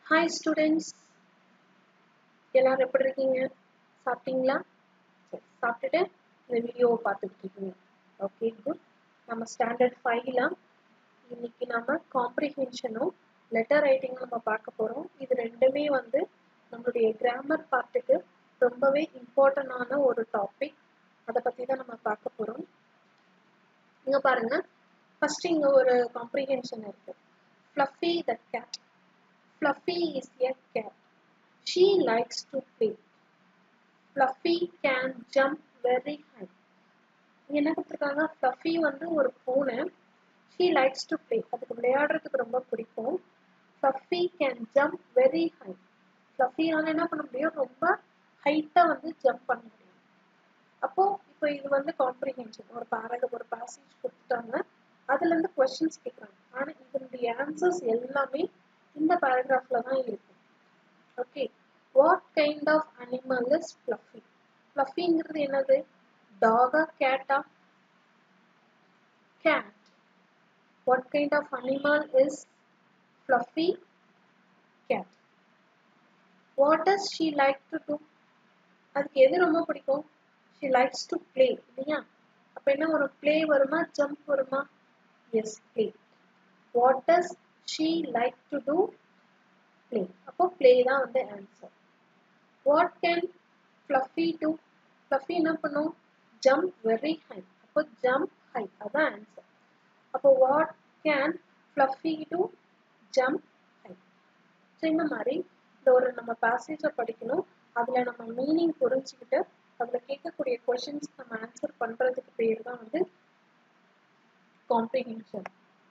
Hi students எல்லாரும் எப்படி இருக்கீங்க சாப்பிட்டீங்களா சரி சாப்பிட்டுட்டு இந்த வீடியோவை பார்த்துட்டு இருக்கீங்க ஓகே குட் நம்ம ஸ்டாண்டர்ட் ஃபைவ்ல இன்னைக்கு நம்ம காம்ப்ரிஹென்ஷனும் லெட்டர் ரைட்டிங்கும் நம்ம பார்க்க போகிறோம் இது ரெண்டுமே வந்து நம்மளுடைய கிராமர் பார்ட்டுக்கு ரொம்பவே இம்பார்ட்டண்டான ஒரு டாபிக் அதை பற்றி தான் நம்ம பார்க்க போகிறோம் இங்கே பாருங்க ஃபர்ஸ்ட் இங்கே ஒரு காம்ப்ரிஹென்ஷன் இருக்கு Fluffy the cat Fluffy is a cat she likes to play Fluffy can jump very high என்ன கொடுத்துருக்காங்க ஃப்ளஃபி வந்து ஒரு பூனை ஷீ லைக்ஸ் டு ப்ளே அதுக்கு விளையாடுறதுக்கு ரொம்ப பிடிக்கும் Fluffy can jump very high ஃப்ளஃபியால என்ன பண்ண முடியும் ரொம்ப ஹைட்டாக வந்து ஜம்ப் பண்ண முடியும் அப்போ இப்போ இது வந்து காம்ப்ரிஹென்ஷன் ஒரு பேரக ஒரு பேசேஜ் கொடுத்துட்டாங்க அதுல இருந்து கொஸ்டின்ஸ் கேட்குறாங்க ஆனா இதனுடைய ஆன்சர்ஸ் எல்லாமே இந்த பேராகிராஃப்ல தான் இருக்கும் okay what kind of animal is Fluffy ஃப்ளஃபிங்கிறது என்னது டாகா கேட்டா cat what kind of animal is fluffy cat what does she like to do அதுக்கு எது ரொம்ப பிடிக்கும் she likes to play இல்லையா அப்ப என்ன வரும் play வருமா jump வருமா yes play what does she like to do play அப்போ play தான் வந்து answer what can fluffy do fluffy என்ன பண்ணும் jump very high அப்போ jump high அதான் answer அப்போ what can fluffy do jump high so இந்த மாதிரி இந்த ஒரு நம்ம பேசேஜை படிக்கணும் அதில் நம்ம மீனிங் புரிஞ்சுக்கிட்டு அதில் கேட்கக்கூடிய கொஷின்ஸ் நம்ம ஆன்சர் பண்ணுறதுக்கு பேர் தான் வந்து காம்ப்ரிஹென்ஷன்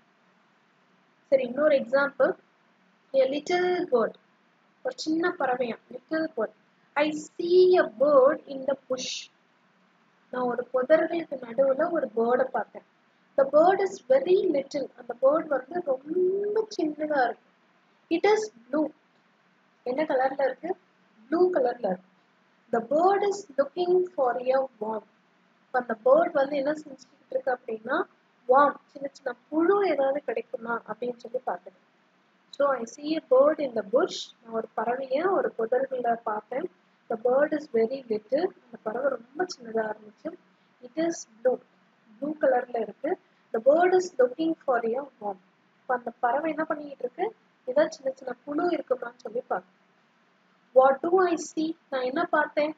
சரி இன்னொரு எக்ஸாம்பிள் a little bird ஒரு சின்ன பறவையா little bird I see a bird in the bush நான் ஒரு புதர்களுக்கு நடுவுல ஒரு பேர்டை பார்த்தேன் the bird is very little அந்த பேர்ட் வந்து ரொம்ப சின்னதா இருக்கு இட் இஸ் ப்ளூ என்ன கலர்ல இருக்கு ப்ளூ கலர்ல இருக்கு the bird is looking for a worm இப்போ அந்த பேர்ட் வந்து என்ன செஞ்சுக்கிட்டு இருக்கு அப்படின்னா வார்ம் சின்ன சின்ன புழு ஏதாவது கிடைக்குமா அப்படின்னு சொல்லி பார்க்குது so I see a bird in the bush நான் ஒரு பறவையை ஒரு புதர்களில் பார்த்தேன் the bird is very little அந்த பறவை ரொம்ப சின்னதாக இருந்துச்சு இட் இஸ் ப்ளூ ப்ளூ கலர்ல இருக்கு the bird is looking for a worm இப்போ அந்த பறவை என்ன பண்ணிட்டு இருக்கு ஏதாவது சின்ன சின்ன புழு இருக்குமான்னு சொல்லி பார்க்கு வாட் டு ஐ see நான் என்ன பார்த்தேன்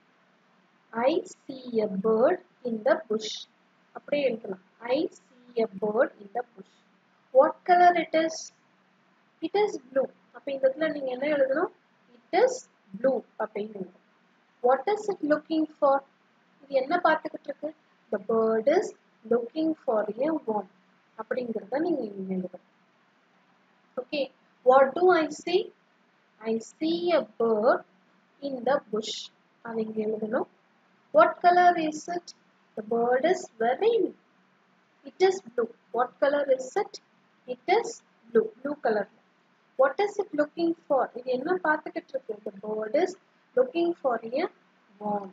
ஐ see a bird in the bush அப்படியே எழுதலாம் ஐ see a bird in the bush what color it is it is blue அப்ப இந்த இடத்துல நீங்க என்ன எழுதணும் it is blue அப்படின்னு எழுதணும் what is it looking for இது என்ன பார்த்துக்கிட்டு இருக்கு the bird is looking for a worm அப்படிங்கிறத நீங்க இங்க எழுதணும் okay what do I see I see a bird in the bush அது இங்க எழுதணும் what color is it the bird is very it is blue what color is it it is blue blue color what is it looking for இது என்ன பார்த்துக்கிட்டு இருக்கு the bird is looking for a worm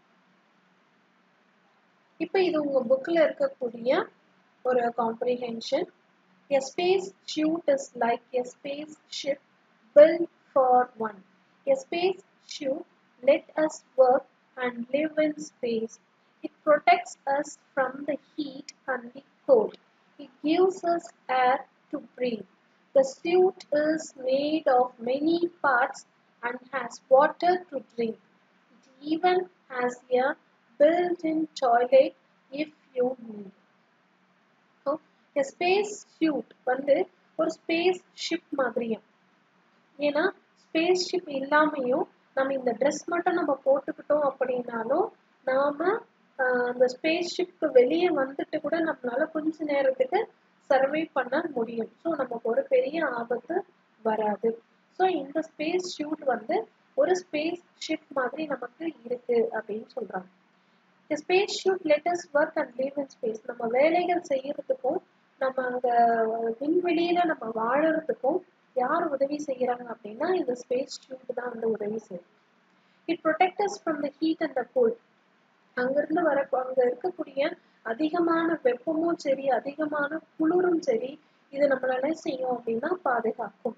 இப்போ இது உங்க புக்ல இருக்கக்கூடிய ஒரு comprehension a space shoot is like a space ship built for one a space shoot let us work and live in space it protects us from the heat and the cold it gives us air to breathe the suit is made of many parts and has water to drink. It even has a built-in toilet if you need. So, a space suit வந்து ஒரு space ship மாதிரியும் ஏன்னா space ship இல்லாமையும் நம்ம இந்த dress மட்டும் நம்ம போட்டுக்கிட்டோம் அப்படின்னாலும் நாம அந்த ஸ்பேஸ் ஷிப்க்கு வெளியே வந்துட்டு கூட நம்மளால கொஞ்ச நேரத்துக்கு சர்வை பண்ண முடியும் ஸோ நமக்கு ஒரு பெரிய ஆபத்து வராது ஸோ இந்த ஸ்பேஸ் ஷூட் வந்து ஒரு ஸ்பேஸ் ஷிப் மாதிரி நமக்கு இருக்கு அப்படின்னு சொல்றாங்க space suit lets us work and live in space நம்ம வேலைகள் செய்யறதுக்கும் நம்ம அங்க விண்வெளியில நம்ம வாழறதுக்கும் யார் உதவி செய்யறாங்க அப்படின்னா இந்த ஸ்பேஸ் ஷூட் தான் வந்து உதவி செய்யும் it protects us from the heat and the cold அங்கிருந்து வர அங்க இருக்கக்கூடிய அதிகமான வெப்பமும் சரி அதிகமான குளிரும் சரி இது நம்மள என்ன செய்யும் அப்படின்னா பாதுகாக்கும்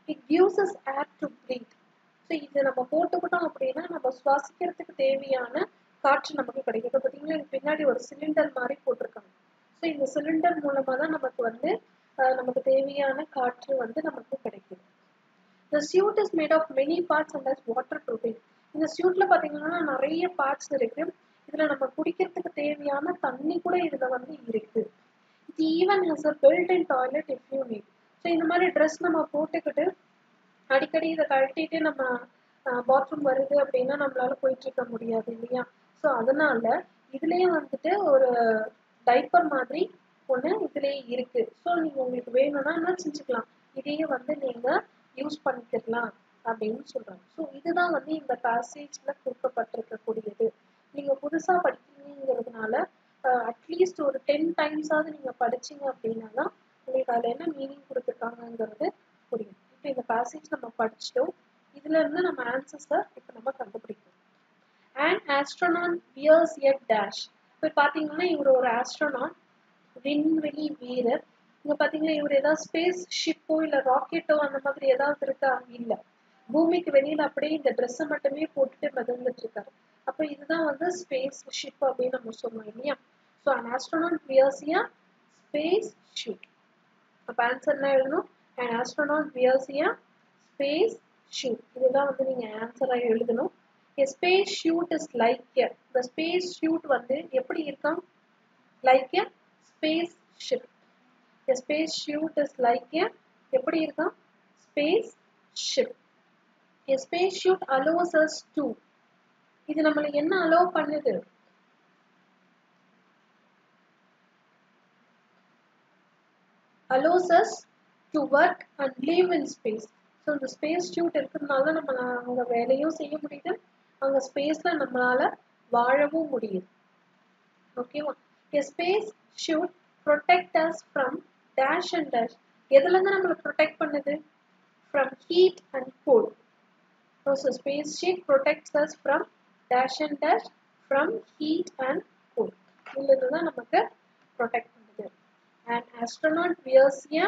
இட் gives us air to breathe so இது நம்ம போட்டுக்கிட்டோம் அப்படின்னா நம்ம சுவாசிக்கிறதுக்கு தேவையான காற்று நமக்கு கிடைக்கும் இப்போ பார்த்தீங்கன்னா எனக்கு பின்னாடி ஒரு சிலிண்டர் மாதிரி போட்டிருக்காங்க ஸோ இந்த சிலிண்டர் மூலமாக தான் நமக்கு வந்து அஹ், நமக்கு தேவையான காற்று வந்து நமக்கு கிடைக்குது The suit is made of many parts and has waterproofing. இந்த suitல பாத்தீங்கன்னா நிறைய parts இருக்கு இதுல நம்ம குடிக்கிறதுக்கு தேவையான தண்ணி கூட இதுல வந்து இருக்கு it even has a built-in toilet if you need so இந்த மாதிரி ட்ரெஸ் நம்ம போட்டுக்கிட்டு அடிக்கடி இதை கழட்டிட்டு நம்ம பாத்ரூம் வருது அப்படின்னா நம்மளால போயிட்டு இருக்க முடியாது இல்லையா ஸோ அதனால இதுலயே வந்துட்டு ஒரு டைப்பர் மாதிரி ஒன்று இதுலயே இருக்கு ஸோ நீங்க உங்களுக்கு வேணும்னா என்ன செஞ்சுக்கலாம் இதையே வந்து நீங்க யூஸ் பண்ணிக்கலாம் அப்படின்னு சொல்றாங்க ஸோ இதுதான் வந்து இந்த பேசேஜ்ல கொடுக்கப்பட்டிருக்கக்கூடியது நீங்க புதுசா படிக்கிறீங்கிறதுனால அட்லீஸ்ட் ஒரு டென் டைம்ஸாவது நீங்க படிச்சீங்க அப்படின்னா தான் உங்களுக்கு அதுல என்ன மீனிங் கொடுத்துருக்காங்கங்கிறது புரியும் இப்போ இந்த பேசேஜ் நம்ம படிச்சிட்டோம் இதுல இருந்து நம்ம ஆன்சர்ஸை இப்போ நம்ம கண்டுபிடிக்கணும் and astronaut wears a dash இப்போ பார்த்தீங்கன்னா இவர் ஒரு ஆஸ்ட்ரோனாட் விண்வெளி வீரர் இங்க பாத்தீங்கன்னா இவர் ஏதாவது ஸ்பேஸ் ஷிப்போ இல்ல ராக்கெட்டோ அந்த மாதிரி ஏதாவது இருக்கா இல்ல பூமிக்கு வெளியில அப்படியே இந்த ட்ரெஸ்ஸை மட்டுமே போட்டுட்டு மிதந்துட்டு இருக்காரு அப்ப இதுதான் வந்து ஸ்பேஸ் ஷிப் அப்படின்னு நம்ம சொல்லுவோம் இல்லையா so an astronaut wears a space suit அப்ப ஆன்சர் என்ன எழுதணும் an astronaut wears a space suit இதுதான் வந்து நீங்க ஆன்சரா எழுதணும் a space shoot is like a the space shoot வந்து எப்படி இருக்கும் like a space ship a space shoot is like a எப்படி இருக்கும் space ship a space shoot allows us to இது நம்மள என்ன allow பண்ணுது allows us to work and live in space so இந்த ஸ்பேஸ் ஷூட் இருக்கிறதுனால தான் நம்ம அங்க வேலையும் செய்ய முடியுது அங்க ஸ்பேஸ்ல நம்மளால வாழவும் முடியுது ஓகேவா a space should protect us from dash and dash எதுல இருந்து நம்மளை ப்ரொடெக்ட் பண்ணுது from heat and cold so so space sheet protects us from dash and dash from heat and cold இதுல இருந்து தான் நமக்கு ப்ரொடெக்ட் பண்ணுது and astronaut wears a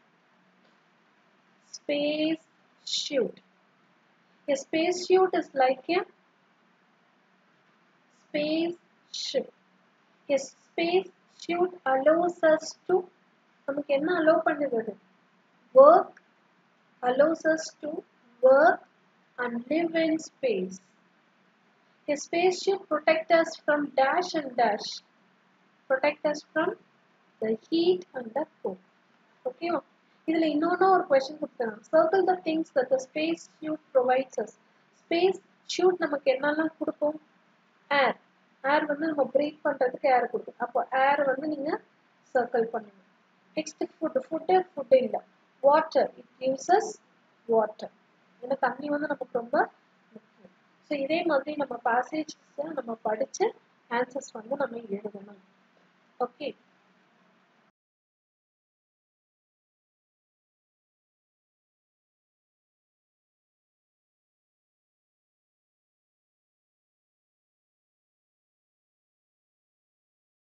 space suit a space suit is like a space ship a space suit allows us to நமக்கு என்ன allow பண்ணுது அது work allows us to work and live in space a spaceship protect us from dash and dash protect us from the heat and the cold okay இதுல இன்னொன்னு ஒரு question கொடுத்தாங்க circle the things that the space suit provides us space suit நமக்கு என்னெல்லாம் கொடுக்கும் ஏர் ஏர் வந்து நம்ம breath பண்றதுக்கு ஏர் கொடுக்கும் அப்போ ஏர் வந்து நீங்க சர்க்கிள் பண்ணுங்க நெக்ஸ்ட் ஃபுட் ஃபுட்டு ஃபுட்டு இல்லை water it gives us water ஏன்னா தண்ணி வந்து நமக்கு ரொம்ப முக்கியம் ஸோ இதே மாதிரி நம்ம பேசேஜ் நம்ம படிச்சு ஆன்சர்ஸ் வந்து நம்ம எழுதணும் ஓகே